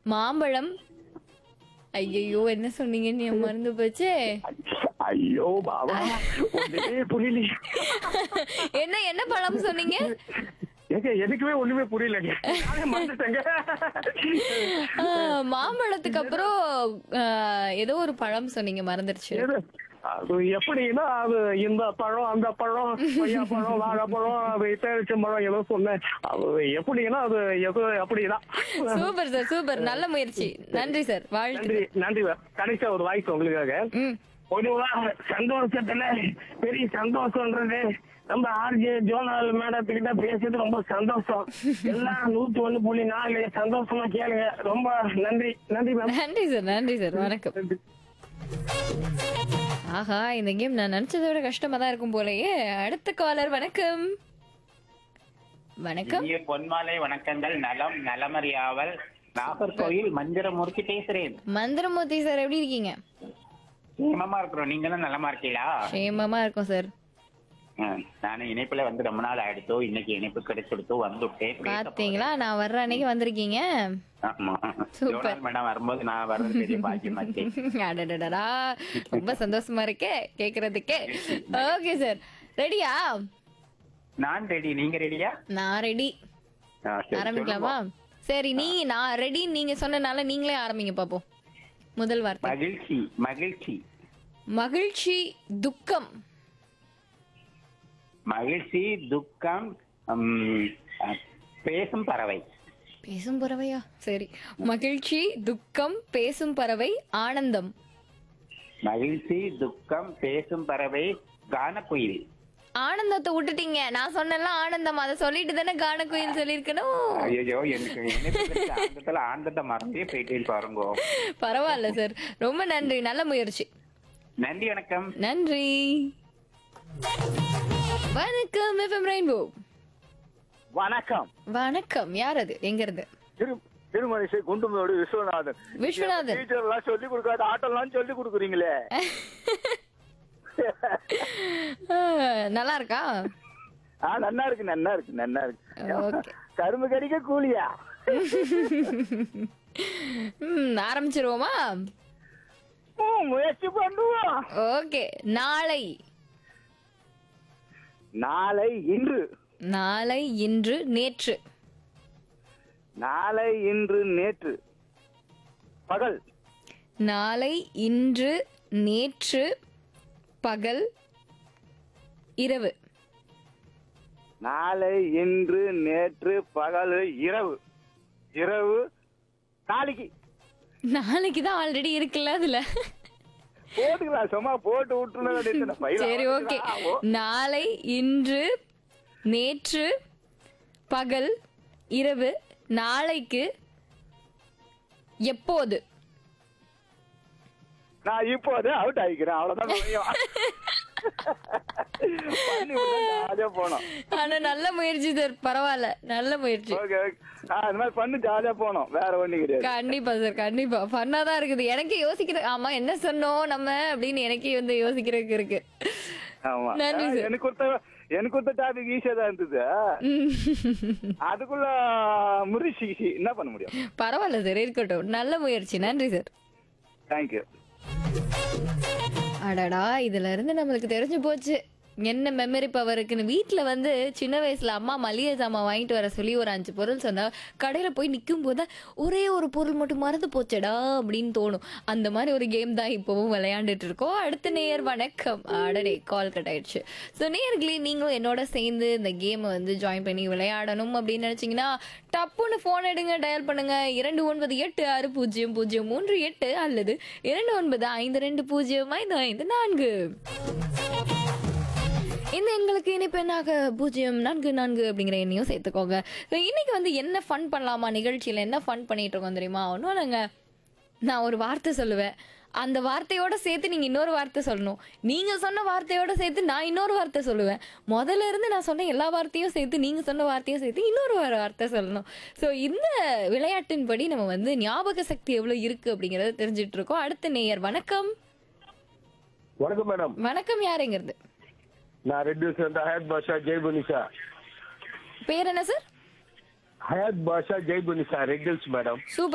மாம்பழம் ஐயையோ என்ன சொன்னீங்கன்னு என் மறந்து போச்சே ஐயோ பாபா ஒண்ணுமே புரியலையே என்ன என்ன பழம் சொன்னீங்க ஏங்க எனக்குமே ஒண்ணுமே புரியலங்க நானே மறந்துட்டேங்க ஆ, மாம்பழத்துக்கு அப்புறம் ஆ, ஏதோ ஒரு பழம் சொன்னீங்க மறந்துருச்சு எது? அது எப்படின்னா அது இந்த பழம் அந்த பழம் கொய்யா பழம் வாழைப்பழம் அது பேரிச்சம்பழம் ஏதோ சொன்னேன் அது எப்படின்னா அது எதோ அப்படிதான் சூப்பர் சார் சூப்பர் நல்ல முயற்சி நன்றி சார் வாழ்த்து நன்றி நன்றி கடைசியா ஒரு வாய்ப்பு உங்களுக்காக ம் பொதுவா சந்தோஷத்துல பெரிய சந்தோஷம்ன்றது நம்ம ஆர்ஜே ஜோனால் மேடத்துக்கிட்ட பேசுறது ரொம்ப சந்தோஷம் எல்லாம் நூத்தி ஒண்ணு புள்ளி நாலு சந்தோஷமா கேளுங்க ரொம்ப நன்றி நன்றி மேம் நன்றி சார் நன்றி சார் வணக்கம் ஆஹா இந்த கேம் நான் நினைச்சதை விட கஷ்டமா தான் இருக்கும் போலயே அடுத்த காலர் வணக்கம் வணக்கம் இனிய பொன்மாலை வணக்கங்கள் நலம் நலமறியாவல் நாகர்கோயில் மந்திரமூர்த்தி பேசுறேன் மந்திரமூர்த்தி சார் எப்படி இருக்கீங்க சேமமா இருக்கிறோம் நீங்களும் நலமா இருக்கீங்களா சேமமா இருக்கும் சார் ம், நானும் இணைப்புல வந்து ரொம்ப நாள் ஆயிடுத்தோ இன்னைக்கு இணைப்பு கிடைச்சிடுத்தோ வந்துட்டேன் பேச பாத்தீங்களா நான் வர்ற அன்னைக்கு வந்திருக்கீங்க போறேன். ஆமா Super. ஜோனால் மேடம் வரும்போது நான் வர்றது பெரிய பாக்கியமாச்சு அடடடடா ரொம்ப சந்தோஷமா இருக்கே கேக்குறதுக்கே ஓகே சார் ரெடியா நான் ரெடி நீங்க ரெடியா நான் ரெடி ஆரம்பிக்கலாமா சரி நீ நான் ரெடி நீங்க சொன்னனால நீங்களே ஆரம்பிங்க பாப்போம் முதல் வார்த்தை மகிழ்ச்சி மகிழ்ச்சி மகிழ்ச்சி துக்கம் மகிழ்ச்சி துக்கம் ம், அஹ், பேசும் பறவை பேசும் பறவையா சரி மகிழ்ச்சி துக்கம் பேசும் பறவை ஆனந்தம் மகிழ்ச்சி துக்கம் பேசும் பறவை கானக்குயில் ஆனந்தத்தை விட்டுட்டீங்க நான் சொன்னேன்ல ஆனந்தம் அதை சொல்லிட்டு தானே கானக்குயில் சொல்லியிருக்கணும் ஐயோ எனக்கு இணைப்பு கிடைச்ச ஆனந்தத்துல ஆனந்தத்தை மறந்தே போயிட்டேன் பாருங்க பரவாயில்ல சார் ரொம்ப நன்றி நல்ல முயற்சி நன்றி வணக்கம் நன்றி வணக்கம் எஃப்எம் ரெயின்போ வணக்கம் வணக்கம் யார் அது எங்க இருந்து திரு திருமணிசை குண்டுமோடு விஸ்வநாதன் விஸ்வநாதன் டீச்சர் எல்லாம் சொல்லி கொடுக்காத ஆட்டம்லாம் சொல்லி கொடுக்குறீங்களே ஆ, நல்லா இருக்கா ஆ நன்னா இருக்கு நன்னா இருக்கு நன்னா இருக்கு ஓகே கரும்பு கடிக்க கூலியா ம் ஆரம்பிச்சிருவோமா ம், முயற்சி பண்ணுவோம் ஓகே நாளை நாளை இன்று நாளை இன்று நேற்று நாளை இன்று நேற்று பகல் நாளை இன்று நேற்று பகல் இரவு நாளை இன்று நேற்று பகல் இரவு இரவு நாளைக்கு நாளைக்கு தான் ஆல்ரெடி இருக்குல்ல அதுல போட்டுக்கலாம் சும்மா போட்டு விட்டுணும் சரி ஓகே நாளை இன்று நேற்று பகல் இரவு நாளைக்கு எப்போது நான் இப்போது அவுட் ஆகிக்கிறேன் அவ்வளவுதான் முடியும். பண்ணி விட்டா ஜாலியா போனோம் ஆனா நல்ல முயற்சி சார் பரவாயில்ல நல்ல முயற்சி ஓகே ஓகே ஆ, இந்த மாதிரி பண்ணி ஜாலியா போனோம் வேற ஒண்ணும் கிடையாது கண்டிப்பா சார் கண்டிப்பா ஃபன்னா தான் இருக்குது எனக்கே யோசிக்கிற ஆமா என்ன சொன்னோம் நம்ம அப்படின்னு எனக்கே வந்து யோசிக்கிறதுக்கு இருக்கு ஆமா நன்றி ஆ, சார். எனக்கு கொடுத்த எனக்கு கொடுத்த டாபிக் ஈஸியா தான் இருந்தது ம். அதுக்குள்ள முறிச்சு என்ன பண்ண முடியும் பரவாயில்ல சார் இருக்கட்டும் நல்ல முயற்சி நன்றி சார் தேங்க்யூ அடடா இதுல இருந்து நம்மளுக்கு தெரிஞ்சு போச்சு என்ன மெமரி பவர் இருக்குன்னு வீட்ல வந்து சின்ன வயசுல அம்மா மளிகை சாமான் வாங்கிட்டு வர சொல்லி ஒரு அஞ்சு பொருள் சொன்னா கடையில போய் நிக்கும் போது ஒரே ஒரு பொருள் மட்டும் மறந்து போச்சடா அப்படின்னு தோணும் அந்த மாதிரி ஒரு கேம் தான் இப்பவும் விளையாண்டுட்டு இருக்கோம் அடுத்த நேயர் வணக்கம் அடடே கால் கட் ஆயிடுச்சு ஸோ நேயர்களே நீங்களும் என்னோட சேர்ந்து இந்த கேமை வந்து ஜாயின் பண்ணி விளையாடணும் அப்படின்னு நினைச்சீங்கன்னா டப்புன்னு ஃபோன் எடுங்க டயல் பண்ணுங்க இரண்டு ஒன்பது எட்டு ஆறு பூஜ்ஜியம் பூஜ்ஜியம் மூன்று எட்டு அல்லது இரண்டு ஒன்பது ஐந்து ரெண்டு பூஜ்ஜியம் ஐந்து ஐந்து நான்கு இந்த எண்களுக்கு இனிப்பு எண்ணாக பூஜ்ஜியம் நான்கு நான்கு அப்படிங்கிற எண்ணையும் சேர்த்துக்கோங்க So, இன்னைக்கு வந்து என்ன ஃபன் பண்ணலாமா நிகழ்ச்சியில என்ன ஃபன் பண்ணிட்டு இருக்கோம் தெரியுமா ஒன்றும் இல்லைங்க நான் ஒரு வார்த்தை சொல்லுவேன் அந்த வார்த்தையோட சேர்த்து நீங்க இன்னொரு வார்த்தை சொல்லணும் நீங்க சொன்ன வார்த்தையோட சேர்த்து நான் இன்னொரு வார்த்தை சொல்லுவேன் முதல்ல இருந்து நான் சொன்ன எல்லா வார்த்தையும் சேர்த்து நீங்க சொன்ன வார்த்தையும் சேர்த்து இன்னொரு ஒரு வார்த்தை சொல்லணும் ஸோ இந்த விளையாட்டின்படி நம்ம வந்து ஞாபக சக்தி எவ்வளவு இருக்கு அப்படிங்கறத தெரிஞ்சுட்டு இருக்கோம் அடுத்த நேயர் வணக்கம் வணக்கம் மேடம் வணக்கம் யாருங்கிறது நான் ரெட்டு சேர்ந்த ஹயாத் பாஷா ஜெய்புனிஷா பேர் என்ன சார் ஹயாத் பாஷா ஜெய்புனிஷா ரெட்டில்ஸ் மேடம் சூப்பர்